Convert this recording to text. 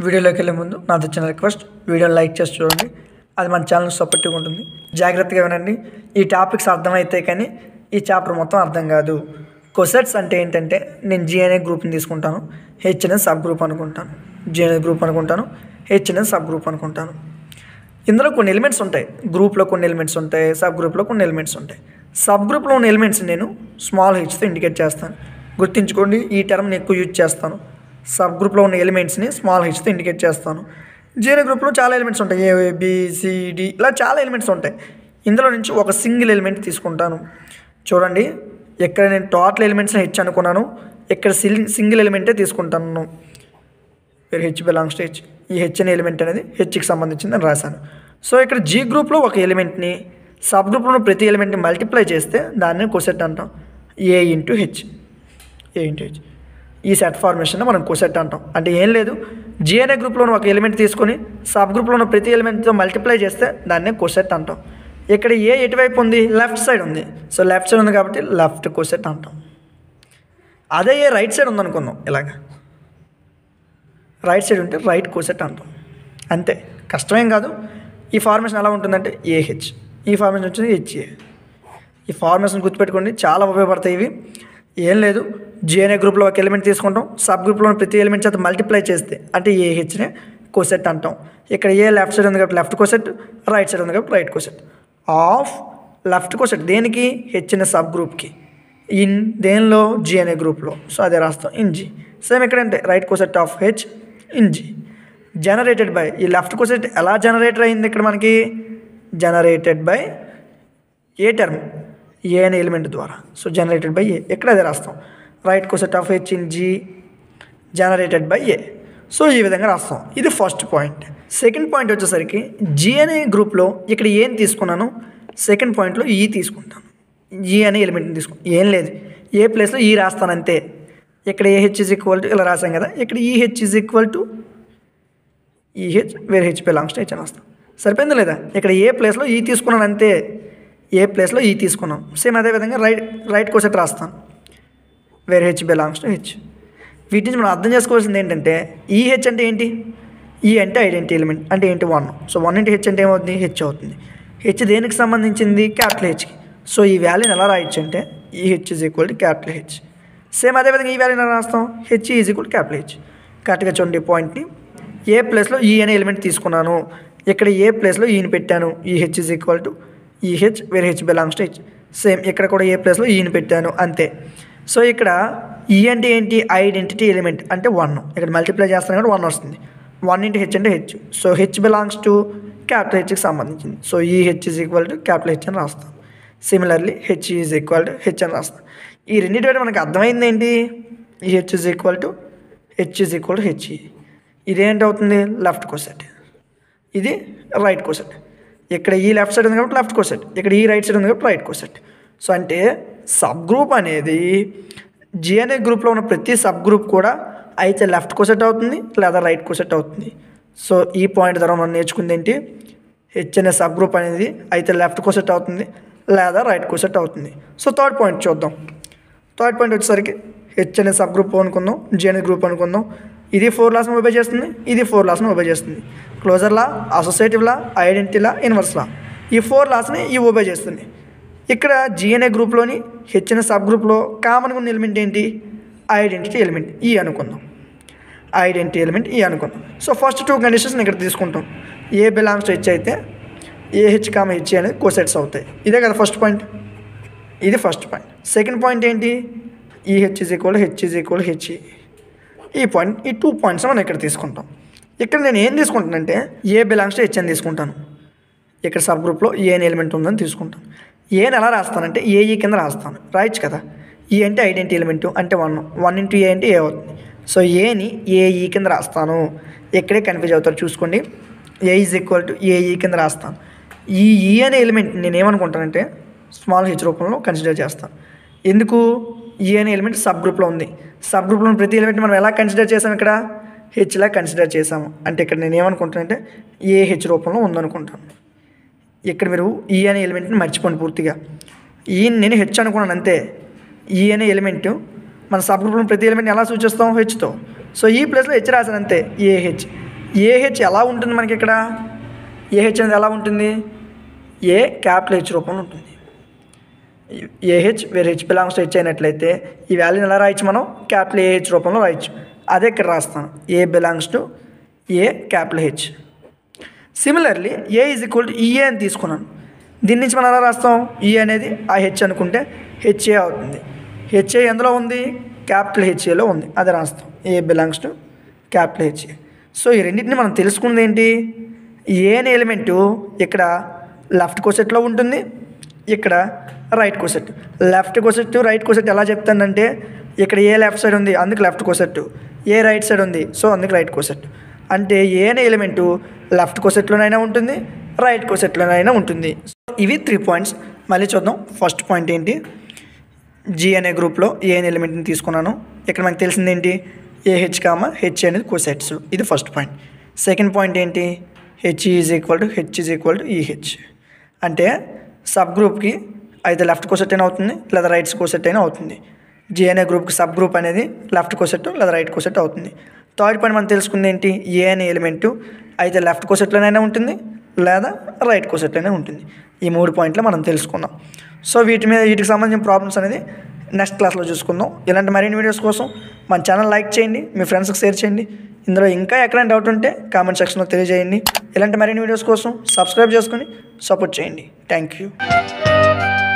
వీడియోలోకి వెళ్ళే ముందు నాది చిన్న రిక్వెస్ట్ వీడియోని లైక్ చేసి చూడండి అది మన ఛానల్ సపోర్టివ్గా ఉంటుంది జాగ్రత్తగా వినండి ఈ టాపిక్స్ అర్థమైతే కానీ ఈ చాప్టర్ మొత్తం అర్థం కాదు కొసెట్స్ అంటే ఏంటంటే నేను జీ అనే గ్రూప్ని తీసుకుంటాను హెచ్ అనే సబ్ గ్రూప్ అనుకుంటాను జీ అనే గ్రూప్ అనుకుంటాను హెచ్ అనే సబ్ గ్రూప్ అనుకుంటాను ఇందులో కొన్ని ఎలిమెంట్స్ ఉంటాయి గ్రూప్లో కొన్ని ఎలిమెంట్స్ ఉంటాయి సబ్ గ్రూప్లో కొన్ని ఎలిమెంట్స్ ఉంటాయి సబ్ గ్రూప్లో ఉన్న ఎలిమెంట్స్ నేను స్మాల్ హెచ్తో ఇండికేట్ చేస్తాను గుర్తుంచుకోండి ఈ టర్మ్ని ఎక్కువ యూజ్ చేస్తాను సబ్ గ్రూప్లో ఉన్న ఎలిమెంట్స్ని స్మాల్ హెచ్తో ఇండికేట్ చేస్తాను జీరో గ్రూప్లో చాలా ఎలిమెంట్స్ ఉంటాయి ఏ బి, సి, డి ఇలా చాలా ఎలిమెంట్స్ ఉంటాయి ఇందులో నుంచి ఒక సింగిల్ ఎలిమెంట్ తీసుకుంటాను చూడండి ఎక్కడ నేను టోటల్ ఎలిమెంట్స్ని హెచ్ అనుకున్నాను ఇక్కడ సింగిల్ ఎలిమెంటే తీసుకుంటాను where H belongs to H e H అనే ఎలిమెంట్ అనేది హెచ్కి సంబంధించింది అని రాశాను సో ఇక్కడ జీ గ్రూప్లో ఒక ఎలిమెంట్ని సబ్ గ్రూప్లో ఉన్న ప్రతి ఎలిమెంట్ని మల్టిప్లై చేస్తే దాన్ని కొసెట్ అంటాం a into H a into H ఈ సెట్ ఫార్మేషన్ మనం కొసెట్ అంటాం అంటే ఏం లేదు జీ అనే గ్రూప్లో ఉన్న ఒక ఎలిమెంట్ తీసుకొని సబ్ గ్రూప్లో ఉన్న ప్రతి ఎలిమెంట్తో మల్టిప్లై చేస్తే దాన్ని కొసెట్ అంటాం ఇక్కడ ఏ ఎటువైపు ఉంది లెఫ్ట్ సైడ్ ఉంది సో లెఫ్ట్ సైడ్ ఉంది కాబట్టి లెఫ్ట్ కొసెట్ అంటాం అదే ఏ రైట్ సైడ్ ఉందనుకుందాం ఇలాగా రైట్ సైడ్ ఉంటే రైట్ కోసెట్ అంటాం అంతే కష్టమేం కాదు ఈ ఫార్మేషన్ ఎలా ఉంటుందంటే ఏహెచ్ ఈ ఫార్మేషన్ వచ్చింది హెచ్ఏ ఈ ఫార్మేషన్ గుర్తుపెట్టుకోండి చాలా ఉపయోగపడతాయి ఇవి ఏం లేదు జీ అనే గ్రూప్లో ఒక ఎలిమెంట్ తీసుకుంటాం సబ్ గ్రూప్లో ఉన్న ప్రతి ఎలిమెంట్ చేత మల్టిప్లై చేస్తే అంటే ఏహెచ్నే కోసెట్ అంటాం ఇక్కడ ఏ లెఫ్ట్ సైడ్ ఉంది కాబట్టి లెఫ్ట్ కోసెట్ రైట్ సైడ్ ఉంది కాబట్టి right coset of left coset దేనికి హెచ్ అనే సబ్ గ్రూప్కి ఇన్ దేనిలో జీ అనే గ్రూప్లో సో అదే రాస్తాం ఇన్ జీ సేమ్ ఎక్కడంటే right coset of H in G generated by ఈ లెఫ్ట్ కోసెట్ ఎలా జనరేటర్ అయింది ఇక్కడ మనకి generated by a term a అనే ఎలిమెంట్ ద్వారా సో జనరేటెడ్ బై ఏ ఎక్కడ అదే రాస్తాం right coset of H in G generated by a so ఈ విధంగా రాస్తాం ఇది ఫస్ట్ పాయింట్ సెకండ్ పాయింట్ వచ్చేసరికి జీ అనే గ్రూప్లో ఇక్కడ ఏం తీసుకున్నాను సెకండ్ పాయింట్లో ఈ తీసుకుంటాను ఈ అనే ఎలిమెంట్ని తీసుకుంటాను ఏం లేదు ఏ ప్లేస్లో ఈ రాస్తాను అంతే ఇక్కడ a H is equal to ఇలా రాసాం కదా ఇక్కడ e H is equal to e H where H belongs to H అని వస్తాం సరిపోయింది లేదా ఇక్కడ ఏ ప్లేస్లో ఈ తీసుకున్నాను అంతే ఏ ప్లేస్లో ఈ తీసుకున్నాం సేమ్ అదేవిధంగా రైట్ రైట్ కోసెట్ రాస్తాను వేరే హెచ్ బిలాంగ్స్ టు హెచ్ వీటి నుంచి మనం అర్థం చేసుకోవాల్సింది ఏంటంటే ఈ హెచ్ అంటే ఏంటి ఈ అంటే ఐడెంటిటీ ఎలిమెంట్ అంటే ఏంటి one so one into H అంటే ఏమవుతుంది హెచ్ అవుతుంది హెచ్ దేనికి సంబంధించింది క్యాపిటల్ హెచ్కి సో ఈ వాల్యూని ఎలా రాయొచ్చు అంటే e H is equal to capital H same అదేవిధంగా ఈ వాల్యూని ఎలా రాస్తాం H is equal capital H కరెక్ట్గా చూడండి ఈ పాయింట్ని ఏ ప్లేస్లో ఈ అనే ఎలిమెంట్ తీసుకున్నాను ఇక్కడ ఏ ప్లేస్లో ఈని పెట్టాను e H is equal to e H where H belongs to H same ఇక్కడ కూడా ఏ ప్లేస్లో ఈని పెట్టాను అంతే సో ఇక్కడ ఈ అంటే ఏంటి ఐడెంటిటీ ఎలిమెంట్ అంటే వన్ ఇక్కడ మల్టిప్లై చేస్తాను కాబట్టి వన్ వస్తుంది వన్ ఇంటూ హెచ్ అంటే H so H belongs to capital హెచ్కి సంబంధించింది so e H is equal to capital H అని రాస్తాం similarly H is equal to H అని రాస్తాం ఈ రెండింటి బట్టి మనకు అర్థమైంది ఏంటి e H is equal to H is equal to H ఇదేంటి అవుతుంది లెఫ్ట్ కోసెట్ ఇది రైట్ కోసెట్ ఇక్కడ ఈ లెఫ్ట్ సైడ్ ఉంది కాబట్టి లెఫ్ట్ కోసెట్ ఇక్కడ ఈ రైట్ సైడ్ ఉంది కాబట్టి రైట్ కోసెట్ సో అంటే సబ్ గ్రూప్ అనేది జీ అనే గ్రూప్లో ఉన్న ప్రతి సబ్ గ్రూప్ కూడా అయితే లెఫ్ట్ కోసెట్ అవుతుంది లేదా రైట్ కోసెట్ అవుతుంది సో ఈ పాయింట్ ద్వారా మనం నేర్చుకుంది ఏంటి హెచ్ అనే సబ్ గ్రూప్ అనేది అయితే లెఫ్ట్ కోసెట్ అవుతుంది లేదా రైట్ కోసెట్ అవుతుంది సో థర్డ్ పాయింట్ చూద్దాం థర్డ్ పాయింట్ వచ్చేసరికి హెచ్ అనే సబ్ గ్రూప్ అనుకుందాం జీ అనే గ్రూప్ అనుకుందాం ఇది ఫోర్ లాస్ని ఒబే చేస్తుంది ఇది ఫోర్ లాస్ని ఒబే చేస్తుంది closure law associative law identity law inverse law ఈ ఫోర్ లాస్ని ఈ ఒబే చేస్తుంది ఇక్కడ జీ అనే గ్రూప్లోని హెచ్ అనే సబ్ గ్రూప్లో కామన్గా ఉన్న ఎలిమెంట్ ఏంటి ఐడెంటిటీ ఎలిమెంట్ ఈ అనుకుందాం ఐడెంటిటీ ఎలిమెంట్ ఈ అనుకుందాం సో ఫస్ట్ టూ కండిషన్స్ ఇక్కడ తీసుకుంటాం ఏ బిలాంగ్స్ టు హెచ్ అయితే ఏ హెచ్ కామ హెచ్ అనేది కోసెట్స్ అవుతాయి ఇదే కదా ఫస్ట్ పాయింట్ ఇది ఫస్ట్ పాయింట్ సెకండ్ పాయింట్ ఏంటి e H is equal H is equal H ఈ పాయింట్ ఈ టూ పాయింట్స్ మనం ఇక్కడ తీసుకుంటాం ఇక్కడ నేను ఏం తీసుకుంటానంటే ఏ బిలాంగ్స్ టు హెచ్ అని తీసుకుంటాను ఇక్కడ సబ్ గ్రూప్లో ఏ అని ఎలిమెంట్ ఉందని తీసుకుంటాను ఏని ఎలా రాస్తానంటే ఏఈ కింద రాస్తాను రాయొచ్చు కదా ఈ అంటే ఐడెంటిటీ ఎలిమెంట్ అంటే వన్ వన్ ఇంటూ ఏ అంటే ఏ అవుతుంది సో ఏని ఏఈ కింద రాస్తాను ఎక్కడే కన్ఫ్యూజ్ అవుతారు చూసుకోండి a is equal to a e కింద రాస్తాను ఈ ఈ అనే ఎలిమెంట్ నేను ఏమనుకుంటానంటే స్మాల్ హెచ్ రూపంలో కన్సిడర్ చేస్తాను ఎందుకు ఈ అనే ఎలిమెంట్ సబ్ గ్రూప్లో ఉంది సబ్ గ్రూప్లో ఉన్న ప్రతి ఎలిమెంట్ మనం ఎలా కన్సిడర్ చేసాం ఇక్కడ హెచ్లా కన్సిడర్ చేసాము అంటే ఇక్కడ నేను ఏమనుకుంటానంటే ఏ హెచ్ రూపంలో ఉందనుకుంటాను ఇక్కడ మీరు ఈ అనే ఎలిమెంట్ని మర్చిపోండి పూర్తిగా ఈ నేను హెచ్ అనుకున్నాను అంతే ఈ అనే ఎలిమెంట్ మన సబ్ గ్రూప్లో ప్రతి ఎలిమెంట్ ఎలా సూచిస్తాం హెచ్తో సో ఈ ప్లేస్లో హెచ్ రాశాను అంతే ఏ హెచ్ ఏహెచ్ ఎలా ఉంటుంది మనకి ఇక్కడ ఏహెచ్ అనేది ఎలా ఉంటుంది ఏ క్యాపిటల్ హెచ్ రూపంలో ఉంటుంది ఏహెచ్ వేరే హెచ్ బిలాంగ్స్ టు హెచ్ అయినట్లయితే ఈ వాల్యూని ఎలా రాయొచ్చు మనం క్యాపిటల్ ఏహెచ్ రూపంలో రాయొచ్చు అదే ఇక్కడ రాస్తాను a belongs to a capital H similarly a is equal to e a అని తీసుకున్నాను దీని నుంచి మనం ఎలా రాస్తాం ఈ అనేది ఆ హెచ్ అనుకుంటే హెచ్ఏ అవుతుంది హెచ్ఏ ఎందులో ఉంది క్యాపిటల్ హెచ్ఏలో ఉంది అది రాస్తాం a belongs to capital H a so ఈ రెండింటిని మనం తెలుసుకున్నది ఏంటి ఏ అనే ఎలిమెంటు ఇక్కడ లెఫ్ట్ కోసెట్లో ఉంటుంది ఇక్కడ right coset left coset right coset ఎలా చెప్తానంటే ఇక్కడ ఏ లెఫ్ట్ సైడ్ ఉంది అందుకు left coset a right side ఉంది సో అందుకు రైట్ కోసెట్ అంటే ఏ అనే ఎలిమెంటు లెఫ్ట్ కోసెట్లోనైనా ఉంటుంది రైట్ కోసెట్లోనైనా ఉంటుంది ఇవి త్రీ పాయింట్స్ మళ్ళీ చూద్దాం ఫస్ట్ పాయింట్ ఏంటి జీ అనే గ్రూప్లో ఏ అనే ఎలిమెంట్ని తీసుకున్నాను ఇక్కడ మనకు తెలిసింది ఏంటి ఏహెచ్ కామ హెచ్ అనేది కోసెట్స్ ఇది ఫస్ట్ పాయింట్ సెకండ్ పాయింట్ ఏంటి H is equal to H is equal to e H అంటే సబ్ గ్రూప్కి అయితే లెఫ్ట్ కోసెట్ అయినా అవుతుంది లేదా రైట్స్ కోసెట్ అయినా అవుతుంది జీ అనే గ్రూప్కి సబ్ గ్రూప్ అనేది లెఫ్ట్ కోసెట్ లేదా రైట్ కోసెట్ అవుతుంది థర్డ్ పాయింట్ మనం తెలుసుకుంది ఏంటి ఏ అనే ఎలిమెంటు అయితే లెఫ్ట్ కోసెట్లోనైనా ఉంటుంది లేదా రైట్ కోసెట్లోనే ఉంటుంది ఈ మూడు పాయింట్లు మనం తెలుసుకుందాం సో వీటి మీద వీటికి సంబంధించిన ప్రాబ్లమ్స్ అనేది నెక్స్ట్ క్లాస్లో చూసుకుందాం ఇలాంటి మరిన్ని వీడియోస్ కోసం మన ఛానల్ లైక్ చేయండి మీ ఫ్రెండ్స్కి షేర్ చేయండి ఇందులో ఇంకా ఎక్కడైనా డౌట్ ఉంటే కామెంట్ సెక్షన్లో తెలియజేయండి ఇలాంటి మరిన్ని వీడియోస్ కోసం సబ్స్క్రైబ్ చేసుకొని సపోర్ట్ చేయండి థ్యాంక్ యూ